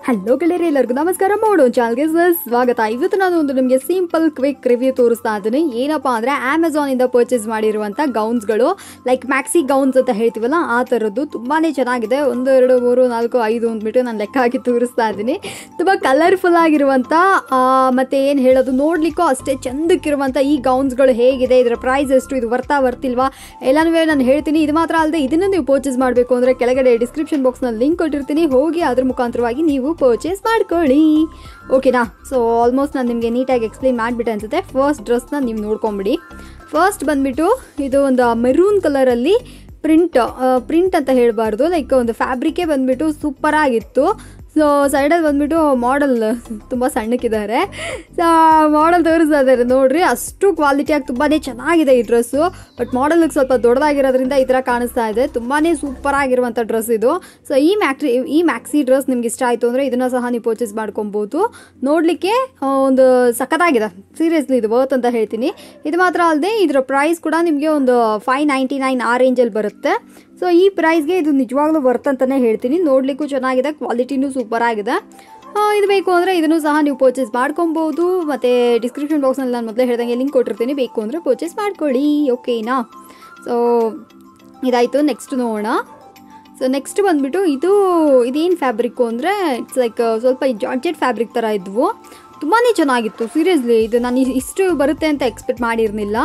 hello ಗೆಳೆಯರೆ ಎಲ್ಲರಿಗೂ ನಮಸ್ಕಾರ ಮಾಡೋ ಚಾನಲ್ಗೆ ಸ್ವಾಗತ ಇವತ್ತು ನಾನು ಒಂದು ನಿಮಗೆ ಸಿಂಪಲ್ ಕ್ವಿಕ್ ರಿವ್ಯೂ ತೋರಿಸ್ತಾ ಇದ್ದೀನಿ ಏನಪ್ಪಾ ಅಂದರೆ ಅಮೆಝಾನಿಂದ ಪರ್ಚೇಸ್ ಮಾಡಿರುವಂಥ ಗೌನ್ಸ್ಗಳು ಲೈಕ್ ಮ್ಯಾಕ್ಸಿ ಗೌನ್ಸ್ ಅಂತ ಹೇಳ್ತೀವಲ್ಲ ಆ ಥರದ್ದು ತುಂಬಾ ಚೆನ್ನಾಗಿದೆ ಒಂದು ಎರಡು ಮೂರು ನಾಲ್ಕು ಐದು ಅಂದ್ಬಿಟ್ಟು ನಾನು ಲೆಕ್ಕ ಹಾಕಿ ತೋರಿಸ್ತಾ ಇದ್ದೀನಿ ತುಂಬ ಕಲರ್ಫುಲ್ ಆಗಿರುವಂಥ ಆ, ಮತ್ತೆ ಏನು ಹೇಳೋದು ನೋಡ್ಲಿಕ್ಕೂ ಅಷ್ಟೇ ಚಂದಕ್ಕಿರುವಂಥ ಈ ಗೌನ್ಸ್ಗಳು ಹೇಗಿದೆ ಇದರ ಪ್ರೈಸ್ ಎಷ್ಟು ಇದು ವರ್ತಾ ವರ್ತಿಲ್ವಾ ಎಲ್ಲನೂ ನಾನು ಹೇಳ್ತೀನಿ ಇದು ಮಾತ್ರ ಅಲ್ಲದೆ ಇದನ್ನು ನೀವು ಪರ್ಚೇಸ್ ಮಾಡಬೇಕು ಅಂದರೆ ಕೆಳಗಡೆ ಡಿಸ್ಕ್ರಿಪ್ಷನ್ ಬಾಕ್ಸ್ನಲ್ಲಿ ಲಿಂಕ್ ಕೊಟ್ಟಿರ್ತೀನಿ ಹೋಗಿ ಅದ್ರ ಮುಖಾಂತರವಾಗಿ ನೀವು ಪರ್ಚೇಸ್ ಮಾಡ್ಕೊಳ್ಳಿ ಓಕೆನಾ ಸೊ ಆಲ್ಮೋಸ್ಟ್ ನಾನು ನಿಮಗೆ ನೀಟಾಗಿ ಎಕ್ಸ್ಪ್ಲೈನ್ ಮಾಡಿಬಿಟ್ಟೆ ಅನ್ಸುತ್ತೆ ಫಸ್ಟ್ ಡ್ರೆಸ್ನ ನೀವು ನೋಡ್ಕೊಂಬಿಡಿ ಫಸ್ಟ್ ಬಂದ್ಬಿಟ್ಟು ಇದು ಒಂದು ಮೆರೂನ್ ಕಲರಲ್ಲಿ ಪ್ರಿಂಟ್ ಪ್ರಿಂಟ್ ಅಂತ ಹೇಳಬಾರ್ದು ಲೈಕ್ ಒಂದು ಫ್ಯಾಬ್ರಿಕೇ ಬಂದ್ಬಿಟ್ಟು ಸೂಪರ್ ಆಗಿತ್ತು ಸೊ ಸೈಡಲ್ಲಿ ಬಂದ್ಬಿಟ್ಟು ಮಾಡೆಲ್ ತುಂಬ ಸಣ್ಣಕ್ಕಿದ್ದಾರೆ ಸೊ ಮಾಡೆಲ್ ತೋರಿಸ್ತಾ ಇದ್ದಾರೆ ನೋಡ್ರಿ ಅಷ್ಟು ಕ್ವಾಲಿಟಿಯಾಗಿ ತುಂಬಾ ಚೆನ್ನಾಗಿದೆ ಈ ಡ್ರೆಸ್ಸು ಬಟ್ ಮಾಡೆಲ್ಗೆ ಸ್ವಲ್ಪ ದೊಡ್ಡದಾಗಿರೋದ್ರಿಂದ ಈ ಥರ ಕಾಣಿಸ್ತಾ ಇದೆ ತುಂಬಾ ಸೂಪರ್ ಆಗಿರುವಂಥ ಡ್ರೆಸ್ ಇದು ಸೊ ಈ ಮ್ಯಾಕ್ಸಿ ಈ ಮ್ಯಾಕ್ಸಿ ಡ್ರೆಸ್ ನಿಮ್ಗೆ ಇಷ್ಟ ಆಯಿತು ಅಂದರೆ ಇದನ್ನು ಸಹ ನೀವು ಪರ್ಚೇಸ್ ಮಾಡ್ಕೊಬೋದು ನೋಡಲಿಕ್ಕೆ ಒಂದು ಸಖತ್ತಾಗಿದೆ ಸೀರಿಯಸ್ಲಿ ಇದು ವರ್ತ್ ಅಂತ ಹೇಳ್ತೀನಿ ಇದು ಮಾತ್ರ ಅಲ್ಲದೆ ಇದರ ಪ್ರೈಸ್ ಕೂಡ ನಿಮಗೆ ಒಂದು ಫೈವ್ ನೈಂಟಿ ನೈನ್ ಆ ರೇಂಜಲ್ಲಿ ಬರುತ್ತೆ ಸೊ ಈ ಪ್ರೈಸ್ಗೆ ಇದು ನಿಜವಾಗ್ಲೂ ವರ್ತ್ ಅಂತಲೇ ಹೇಳ್ತೀನಿ ನೋಡಲಿಕ್ಕೂ ಚೆನ್ನಾಗಿದೆ ಕ್ವಾಲಿಟಿನೂ ಸೂಪರ್ ಆಗಿದೆ ಆ, ಇದು ಬೇಕು ಅಂದರೆ ಇದನ್ನು ಸಹ ನೀವು ಪರ್ಚೇಸ್ ಮಾಡ್ಕೊಬೋದು ಮತ್ತು ಡಿಸ್ಕ್ರಿಪ್ಷನ್ ಬಾಕ್ಸ್ನಲ್ಲಿ ನಾನು ಮೊದಲೇ ಹೇಳ್ದಂಗೆ ಲಿಂಕ್ ಕೊಟ್ಟಿರ್ತೀನಿ ಬೇಕು ಅಂದರೆ ಪರ್ಚೇಸ್ ಮಾಡ್ಕೊಳ್ಳಿ ಓಕೆನಾ ಸೊ ಇದಾಯಿತು ನೆಕ್ಸ್ಟ್ ನೋಡೋಣ ಸೊ ನೆಕ್ಸ್ಟ್ ಬಂದ್ಬಿಟ್ಟು ಇದು ಇದೇನು ಫ್ಯಾಬ್ರಿಕ್ಕು ಅಂದರೆ ಇಟ್ಸ್ ಲೈಕ್ ಸ್ವಲ್ಪ ಈ ಜಾರ್ಜೆಟ್ ಫ್ಯಾಬ್ರಿಕ್ ಥರ ಇದ್ವು ತುಂಬಾ ಚೆನ್ನಾಗಿತ್ತು ಸೀರಿಯಸ್ಲಿ ಇದು ನಾನು ಇ- ಇಷ್ಟು ಬರುತ್ತೆ ಅಂತ ಎಕ್ಸ್ಪೆಕ್ಟ್ ಮಾಡಿರಲಿಲ್ಲ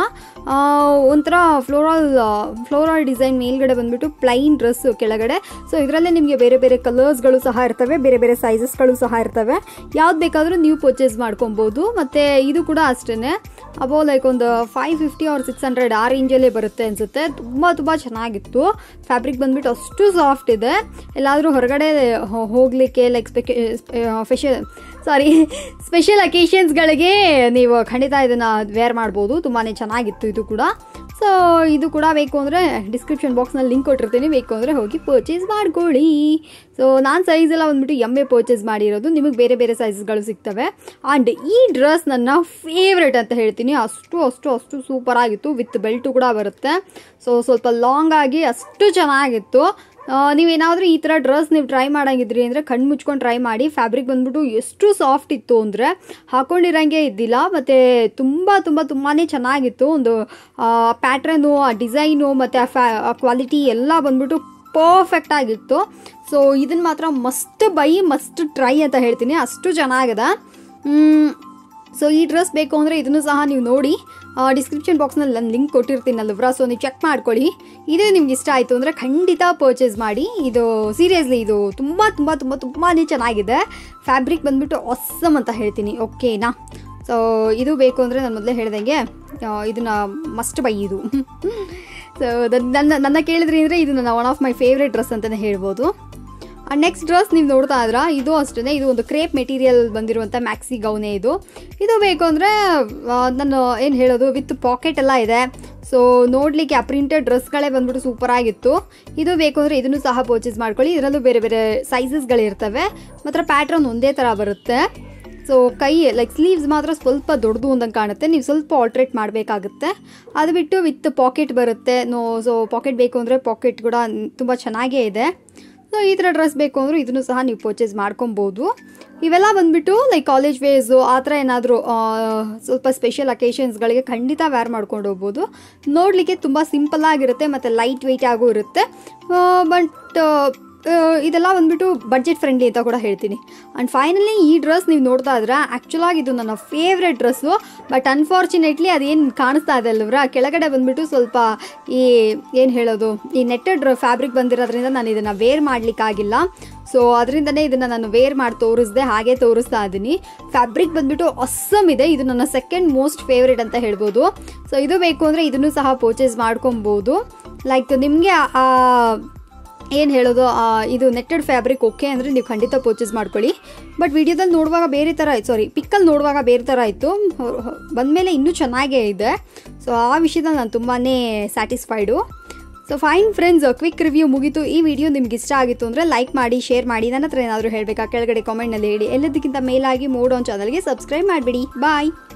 ಒಂಥರ ಫ್ಲೋರಲ್ ಫ್ಲೋರಲ್ ಡಿಸೈನ್ ಮೇಲ್ಗಡೆ ಬಂದ್ಬಿಟ್ಟು ಪ್ಲೈನ್ ಡ್ರೆಸ್ ಕೆಳಗಡೆ ಸೊ ಇದರಲ್ಲೇ ನಿಮಗೆ ಬೇರೆ ಬೇರೆ ಕಲರ್ಸ್ಗಳು ಸಹ ಇರ್ತವೆ ಬೇರೆ ಬೇರೆ ಸೈಜಸ್ಗಳು ಸಹ ಇರ್ತವೆ ಯಾವ್ದು ಬೇಕಾದರೂ ನೀವು ಪರ್ಚೇಸ್ ಮಾಡ್ಕೊಬೋದು ಮತ್ತು ಇದು ಕೂಡ ಅಷ್ಟೇ ಅಬೋ ಲೈಕ್ ಒಂದು five fifty or six hundred ಆ ರೇಂಜಲ್ಲೇ ಬರುತ್ತೆ ಅನಿಸುತ್ತೆ ತುಂಬ ತುಂಬ ಚೆನ್ನಾಗಿತ್ತು ಫ್ಯಾಬ್ರಿಕ್ ಬಂದ್ಬಿಟ್ಟು ಅಷ್ಟು ಸಾಫ್ಟ್ ಇದೆ ಎಲ್ಲಾದರೂ ಹೊರಗಡೆ ಹೋ- ಹೋಗ್ಲಿಕ್ಕೆ like special sorry special ಅಕೇಶನ್ಸ್ಗಳಿಗೆ ನೀವು ಖಂಡಿತ ಇದನ್ನು ವೇರ್ ಮಾಡ್ಬೋದು ತುಂಬಾ ಚೆನ್ನಾಗಿತ್ತು ಇದು ಕೂಡ ಸೊ ಇದು ಕೂಡ ಬೇಕು ಅಂದರೆ ಡಿಸ್ಕ್ರಿಪ್ಷನ್ ಬಾಕ್ಸ್ನಲ್ಲಿ ಲಿಂಕ್ ಕೊಟ್ಟಿರ್ತೀನಿ ಬೇಕು ಅಂದರೆ ಹೋಗಿ ಪರ್ಚೇಸ್ ಮಾಡ್ಕೊಳ್ಳಿ ಸೊ ನಾನು ಸೈಜ್ ಎಲ್ಲ ಬಂದ್ಬಿಟ್ಟು ಎಮ್ಮೆ ಪರ್ಚೇಸ್ ಮಾಡಿರೋದು ನಿಮಗೆ ಬೇರೆ ಬೇರೆ ಸೈಜಸ್ಗಳು ಸಿಗ್ತವೆ ಆ್ಯಂಡ್ ಈ ಡ್ರೆಸ್ ನನ್ನ ಫೇವ್ರೆಟ್ ಅಂತ ಹೇಳ್ತೀನಿ ಅಷ್ಟು ಅಷ್ಟು ಅಷ್ಟು ಸೂಪರ್ ಆಗಿತ್ತು ವಿತ್ ಬೆಲ್ಟು ಕೂಡ ಬರುತ್ತೆ ಸೊ ಸ್ವಲ್ಪ ಲಾಂಗ್ ಆಗಿ ಅಷ್ಟು ಚೆನ್ನಾಗಿತ್ತು ಆ, ನೀವೇನಾದರೂ ಈ ಥರ ಡ್ರೆಸ್ ನೀವು ಟ್ರೈ ಮಾಡಂಗಿದ್ರಿ ಅಂದರೆ ಕಣ್ಣು ಮುಚ್ಕೊಂಡು ಟ್ರೈ ಮಾಡಿ ಫ್ಯಾಬ್ರಿಕ್ ಬಂದ್ಬಿಟ್ಟು ಎಷ್ಟು ಸಾಫ್ಟ್ ಇತ್ತು ಅಂದರೆ ಹಾಕೊಂಡಿರಂಗೆ ಇದ್ದಿಲ್ಲ ಮತ್ತು ತುಂಬ ತುಂಬ ತುಂಬಾ ಚೆನ್ನಾಗಿತ್ತು ಒಂದು ಪ್ಯಾಟ್ರನು ಆ ಡಿಸೈನು ಮತ್ತು ಆ ಫ್ಯಾ ಕ್ವಾಲಿಟಿ ಎಲ್ಲ ಬಂದ್ಬಿಟ್ಟು ಪರ್ಫೆಕ್ಟ್ ಆಗಿತ್ತು ಸೊ ಇದನ್ನು ಮಾತ್ರ ಮಸ್ಟ್ ಬೈ ಮಸ್ಟ್ ಟ್ರೈ ಅಂತ ಹೇಳ್ತೀನಿ ಅಷ್ಟು ಚೆನ್ನಾಗಿದೆ ಸೊ ಈ ಡ್ರೆಸ್ ಬೇಕು ಅಂದರೆ ಇದನ್ನು ಸಹ ನೀವು ನೋಡಿ ಡಿಸ್ಕ್ರಿಪ್ಷನ್ ಬಾಕ್ಸ್ನಲ್ಲಿ ನಾನು ಲಿಂಕ್ ಕೊಟ್ಟಿರ್ತೀನಲ್ವ್ರಾ ಸೊ ನೀವು ಚೆಕ್ ಮಾಡ್ಕೊಳ್ಳಿ ಇದು ನಿಮ್ಗೆ ಇಷ್ಟ ಆಯಿತು ಅಂದರೆ ಖಂಡಿತ ಪರ್ಚೇಸ್ ಮಾಡಿ ಇದು ಸೀರಿಯಸ್ಲಿ ಇದು ತುಂಬ ತುಂಬ ತುಂಬ ತುಂಬಾ ಚೆನ್ನಾಗಿದೆ ಫ್ಯಾಬ್ರಿಕ್ ಬಂದ್ಬಿಟ್ಟು ಆಸಮ್ ಅಂತ ಹೇಳ್ತೀನಿ ಓಕೆನಾ ಸೊ ಇದು ಬೇಕು ಅಂದರೆ ನಾನು ಮೊದಲೇ ಹೇಳ್ದಂಗೆ ಇದನ್ನು ಮಸ್ಟ್ ಬೈ ಇದು ಸೊ ನನ್ನ ನನ್ನ ಕೇಳಿದ್ರಿ ಅಂದರೆ ಇದು ನನ್ನ one of my favourite dress ಅಂತಲೇ ಹೇಳ್ಬೋದು ನೆಕ್ಸ್ಟ್ ಡ್ರೆಸ್ ನೀವು ನೋಡ್ತಾ ಇದ್ರ ಇದು ಅಷ್ಟೇ ಇದು ಒಂದು ಕ್ರೇಪ್ ಮೆಟೀರಿಯಲ್ ಬಂದಿರುವಂಥ ಮ್ಯಾಕ್ಸಿ ಗೌನೆ ಇದು ಇದು ಬೇಕು ಅಂದರೆ ನಾನು ಏನು ಹೇಳೋದು ವಿತ್ ಪಾಕೆಟ್ ಎಲ್ಲ ಇದೆ ಸೊ ನೋಡಲಿಕ್ಕೆ ಆ ಪ್ರಿಂಟೆಡ್ ಡ್ರೆಸ್ಗಳೇ ಬಂದ್ಬಿಟ್ಟು ಸೂಪರ್ ಆಗಿತ್ತು ಇದು ಬೇಕು ಅಂದರೆ ಇದನ್ನು ಸಹ ಪರ್ಚೇಸ್ ಮಾಡ್ಕೊಳ್ಳಿ ಇದರಲ್ಲೂ ಬೇರೆ ಬೇರೆ ಸೈಜಸ್ಗಳಿರ್ತವೆ ಮಾತ್ರ ಪ್ಯಾಟ್ರನ್ ಒಂದೇ ಥರ ಬರುತ್ತೆ ಸೊ ಕೈ ಲೈಕ್ ಸ್ಲೀವ್ಸ್ ಮಾತ್ರ ಸ್ವಲ್ಪ ದೊಡ್ಡದು ಅಂದಂಗೆ ಕಾಣುತ್ತೆ ನೀವು ಸ್ವಲ್ಪ ಆಲ್ಟ್ರೇಟ್ ಮಾಡಬೇಕಾಗುತ್ತೆ ಅದು ಬಿಟ್ಟು ವಿತ್ ಪಾಕೆಟ್ ಬರುತ್ತೆ ನೋ ಸೊ ಪಾಕೆಟ್ ಬೇಕು ಅಂದರೆ ಪಾಕೆಟ್ ಕೂಡ ತುಂಬ ಚೆನ್ನಾಗೇ ಇದೆ ಸೊ ಈ ಥರ ಡ್ರೆಸ್ ಬೇಕು ಅಂದರೂ ಇದನ್ನು ಸಹ ನೀವು ಪರ್ಚೇಸ್ ಮಾಡ್ಕೊಬೋದು ಇವೆಲ್ಲ ಬಂದುಬಿಟ್ಟು ಲೈಕ್ ಕಾಲೇಜ್ ವೇಸು ಆ ಥರ ಏನಾದರೂ ಸ್ವಲ್ಪ ಸ್ಪೆಷಲ್ ಅಕೇಶನ್ಸ್ಗಳಿಗೆ ಖಂಡಿತ ವೇರ್ ಮಾಡ್ಕೊಂಡು ಹೋಗ್ಬೋದು ನೋಡಲಿಕ್ಕೆ ತುಂಬ ಸಿಂಪಲ್ ಆಗಿರುತ್ತೆ ಮತ್ತು ಲೈಟ್ ವೆಯ್ಟ್ ಆಗೂ ಇರುತ್ತೆ ಬಟ್ ಇದೆಲ್ಲ ಬಂದ್ಬಿಟ್ಟು ಬಡ್ಜೆಟ್ ಫ್ರೆಂಡ್ಲಿ ಅಂತ ಕೂಡ ಹೇಳ್ತೀನಿ ಆ್ಯಂಡ್ ಫೈನಲಿ ಈ ಡ್ರೆಸ್ ನೀವು ನೋಡ್ತಾ ಇದ್ರೆ ಆ್ಯಕ್ಚುಲಾಗಿ ಇದು ನನ್ನ ಫೇವ್ರೆಟ್ ಡ್ರೆಸ್ಸು ಬಟ್ ಅನ್ಫಾರ್ಚುನೇಟ್ಲಿ ಅದೇನು ಕಾಣಿಸ್ತಾ ಇದೆ ಅಲ್ವರ ಕೆಳಗಡೆ ಬಂದ್ಬಿಟ್ಟು ಸ್ವಲ್ಪ ಈ ಏನು ಹೇಳೋದು ಈ ನೆಟ್ಟೆಡ್ ಫ್ಯಾಬ್ರಿಕ್ ಬಂದಿರೋದ್ರಿಂದ ನಾನು ಇದನ್ನು ವೇರ್ ಮಾಡಲಿಕ್ಕಾಗಿಲ್ಲ ಸೊ ಅದರಿಂದನೇ ಇದನ್ನು ನಾನು ವೇರ್ ಮಾಡಿ ತೋರಿಸ್ದೆ ಹಾಗೆ ತೋರಿಸ್ತಾ ಇದ್ದೀನಿ ಫ್ಯಾಬ್ರಿಕ್ ಬಂದ್ಬಿಟ್ಟು ಅಸ್ಸಮ್ ಇದೆ ಇದು ನನ್ನ ಸೆಕೆಂಡ್ ಮೋಸ್ಟ್ ಫೇವ್ರೆಟ್ ಅಂತ ಹೇಳ್ಬೋದು ಸೊ ಇದು ಬೇಕು ಅಂದರೆ ಇದನ್ನು ಸಹ ಪರ್ಚೇಸ್ ಮಾಡ್ಕೊಬೋದು ಲೈಕ್ ನಿಮಗೆ ಏನು ಹೇಳೋದು ಆ, ಇದು ನೆಟ್ಟೆಡ್ ಫ್ಯಾಬ್ರಿಕ್ ಓಕೆ ಅಂದರೆ ನೀವು ಖಂಡಿತ ಪರ್ಚೇಸ್ ಮಾಡ್ಕೊಳ್ಳಿ ಬಟ್ ವಿಡಿಯೋದಲ್ಲಿ ನೋಡುವಾಗ ಬೇರೆ ಥರ ಆಯ್ತು ಸಾರಿ ಪಿಕ್ಕಲ್ಲಿ ನೋಡುವಾಗ ಬೇರೆ ಥರ ಆಯಿತು ಬಂದಮೇಲೆ ಇನ್ನೂ ಚೆನ್ನಾಗೇ ಇದೆ ಸೊ ಆ ವಿಷಯದಲ್ಲಿ ನಾನು ತುಂಬಾ satisfied so fine friends quick review ಮುಗೀತು ಈ ವಿಡಿಯೋ ನಿಮ್ಗೆ ಇಷ್ಟ ಆಗಿತ್ತು ಅಂದರೆ ಲೈಕ್ ಮಾಡಿ ಶೇರ್ ಮಾಡಿ ನನ್ನ ಹತ್ರ ಏನಾದರೂ ಹೇಳಬೇಕಾ ಕೆಳಗಡೆ ಕಾಮೆಂಟ್ನಲ್ಲಿ ಹೇಳಿ ಎಲ್ಲದಕ್ಕಿಂತ ಮೇಲಾಗಿ ಮೋಡ್ ಆನ್ ಚಾನಲ್ಗೆ ಸಬ್ಸ್ಕ್ರೈಬ್ ಮಾಡಿಬಿಡಿ ಬಾಯ್